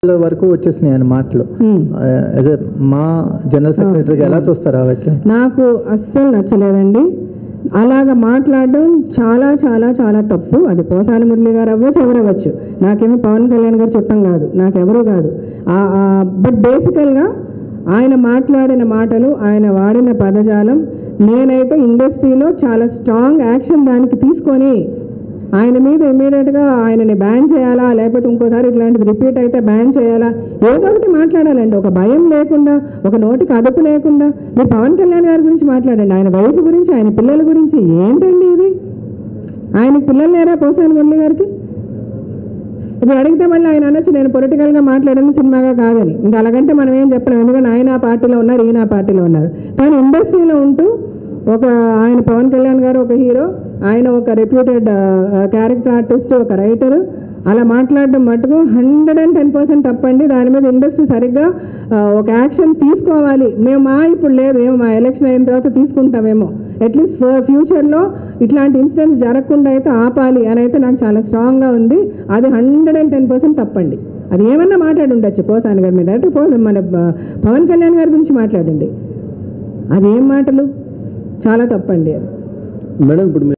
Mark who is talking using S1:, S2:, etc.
S1: వరకు వచ్చేసినాయి ఆయన మాటలు
S2: Hmm.
S1: యాజ్ ఎ మా జనరల్ సెక్రటరీగా ఎలా చూస్తారు ఆ వ్యాఖ్య
S2: నాకు అస్సలు నచ్చలేదండి అలాగ మాట్లాడడం చాలా చాలా చాలా తప్పు అది పోసాని మురళి గారు అవ్వచ్చు ఎవరవ్వచ్చు నాకేమో పవన్ కళ్యాణ్ గారు చుట్టం కాదు నాకెవరూ కాదు బట్ బేసికల్గా ఆయన మాట్లాడిన మాటలు ఆయన వాడిన పదజాలం నేనైతే ఇండస్ట్రీలో చాలా స్ట్రాంగ్ యాక్షన్ దానికి తీసుకొని ఆయన మీద ఇమీడియట్గా ఆయనని బ్యాన్ చేయాలా లేకపోతే ఇంకోసారి ఇట్లాంటిది రిపీట్ అయితే బ్యాన్ చేయాలా ఏదో ఒకటి మాట్లాడాలండి ఒక భయం లేకుండా ఒక నోటికి అదుపు లేకుండా మీరు పవన్ కళ్యాణ్ గారి గురించి మాట్లాడండి ఆయన వైఫ్ గురించి ఆయన పిల్లల గురించి ఏంటండి ఇది ఆయనకి పిల్లలు లేరా పోసాని మురళి గారికి ఇప్పుడు అడిగితే మళ్ళీ ఆయన అనొచ్చు నేను పొలిటికల్గా మాట్లాడిన సినిమాగా కాదని ఇంకా అలాగంటే మనం ఏం చెప్పలేము ఎందుకంటే ఆయన ఆ పార్టీలో ఉన్నారు ఈయన ఆ పార్టీలో ఉన్నారు కానీ ఇండస్ట్రీలో ఉంటూ ఒక ఆయన పవన్ కళ్యాణ్ గారు ఒక హీరో ఆయన ఒక రెప్యూటెడ్ క్యారెక్టర్ ఆర్టిస్ట్ ఒక రైటర్ అలా మాట్లాడడం మటుకు హండ్రెడ్ అండ్ టెన్ పర్సెంట్ తప్పండి దాని మీద ఇండస్ట్రీ సరిగ్గా ఆ, ఒక యాక్షన్ తీసుకోవాలి మేము మా ఇప్పుడు లేదు ఏమో మా ఎలక్షన్ అయిన తర్వాత తీసుకుంటామేమో అట్లీస్ట్ ఫ్యూచర్లో ఇట్లాంటి ఇన్సిడెంట్స్ జరగకుండా అయితే ఆపాలి అని అయితే నాకు చాలా స్ట్రాంగ్గా ఉంది అది హండ్రెడ్ అండ్ టెన్ పర్సెంట్ తప్పండి అది ఏమన్నా మాట్లాడి ఉండొచ్చు పోసాని గారి మీద అంటే పో మన ఆ, పవన్ కళ్యాణ్ గారి గురించి మాట్లాడండి అదేం మాటలు చాలా తప్పండి అది
S3: మేడం ఇప్పుడు